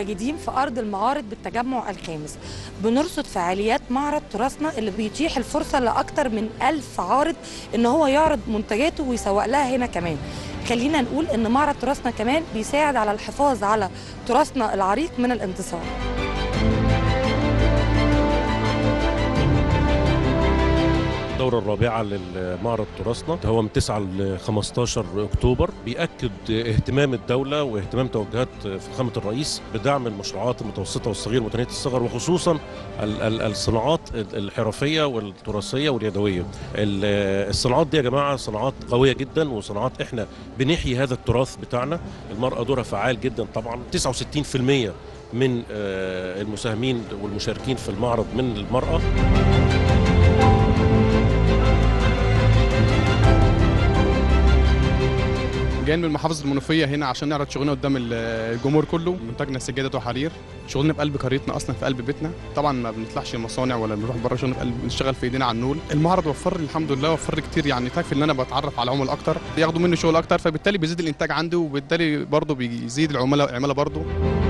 متواجدين في أرض المعارض بالتجمع الخامس بنرصد فعاليات معرض تراثنا اللي بيتيح الفرصة لأكثر من ألف عارض إن هو يعرض منتجاته ويسوق لها هنا كمان خلينا نقول إن معرض تراثنا كمان بيساعد على الحفاظ على تراثنا العريق من الانتصار الدورة الرابعة للمعرض تراثنا هو من 9 ل 15 أكتوبر بيأكد اهتمام الدولة واهتمام توجهات فخامة الرئيس بدعم المشروعات المتوسطة والصغيرة ومتناهية الصغر وخصوصا ال- ال- الصناعات الحرفية والتراثية واليدوية ال- الصناعات دي يا جماعة صناعات قوية جدا وصناعات احنا بنحيي هذا التراث بتاعنا المرأة دورها فعال جدا طبعا 69% من آه، المساهمين والمشاركين في المعرض من المرأة جايين من محافظه المنوفيه هنا عشان نعرض شغلنا قدام ال- الجمهور كله منتجنا سجاده وحرير شغلنا في قلب قريتنا اصلا في قلب بيتنا طبعا ما بنطلعش مصانع ولا بنروح بره شغلنا في قلب بنشتغل في ايدينا على النول المعرض وفر لي الحمد لله وفر لي كتير يعني تكفي ان انا بتعرف على عملاء اكتر ياخدوا مني شغل اكتر فبالتالي بيزيد الانتاج عندي وبالتالي برضه بيزيد العملاء العماله برضه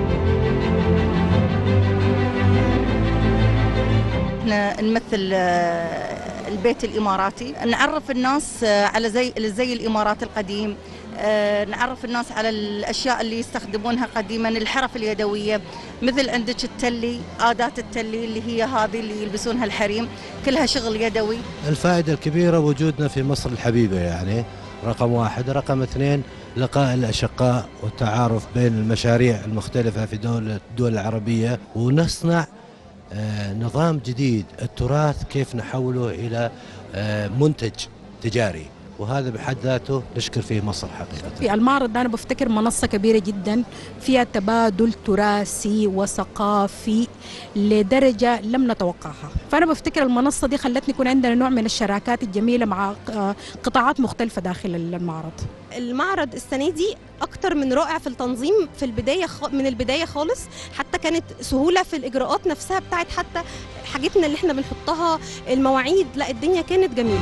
احنا نمثل آه، البيت الاماراتي نعرف الناس آه، على زي الزي الاماراتي القديم آه، نعرف الناس على الاشياء اللي يستخدمونها قديما الحرف اليدويه مثل عندك التلي عادات التلي اللي هي هذه اللي يلبسونها الحريم كلها شغل يدوي الفائدة الكبيرة وجودنا في مصر الحبيبة يعني رقم واحد رقم اثنين لقاء الأشقاء والتعارف بين المشاريع المختلفة في دول الدول العربية ونصنع آه، نظام جديد التراث كيف نحوله إلى آه، منتج تجاري وهذا بحد ذاته نشكر فيه مصر حقيقة في المعرض ده انا بفتكر منصه كبيره جدا فيها تبادل تراثي وثقافي لدرجه لم نتوقعها فانا بفتكر المنصه دي خلتني يكون عندنا نوع من الشراكات الجميله مع آه، قطاعات مختلفه داخل المعرض المعرض السنه دي اكتر من رائع في التنظيم في البدايه خ... من البدايه خالص حتى كانت سهوله في الاجراءات نفسها بتاعت حتى حاجتنا اللي احنا بنحطها المواعيد لا الدنيا كانت جميله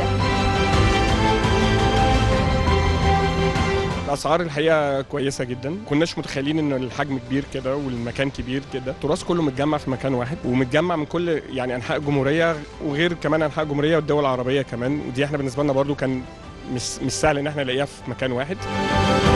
الاسعار الحقيقه كويسه جدا كناش متخيلين ان الحجم كبير كده والمكان كبير كده التراث كله متجمع في مكان واحد ومتجمع من كل يعني انحاء الجمهوريه وغير كمان انحاء الجمهوريه والدول العربيه كمان ودي احنا بالنسبه لنا برضو كان مش مش سهل ان احنا نلاقيها في مكان واحد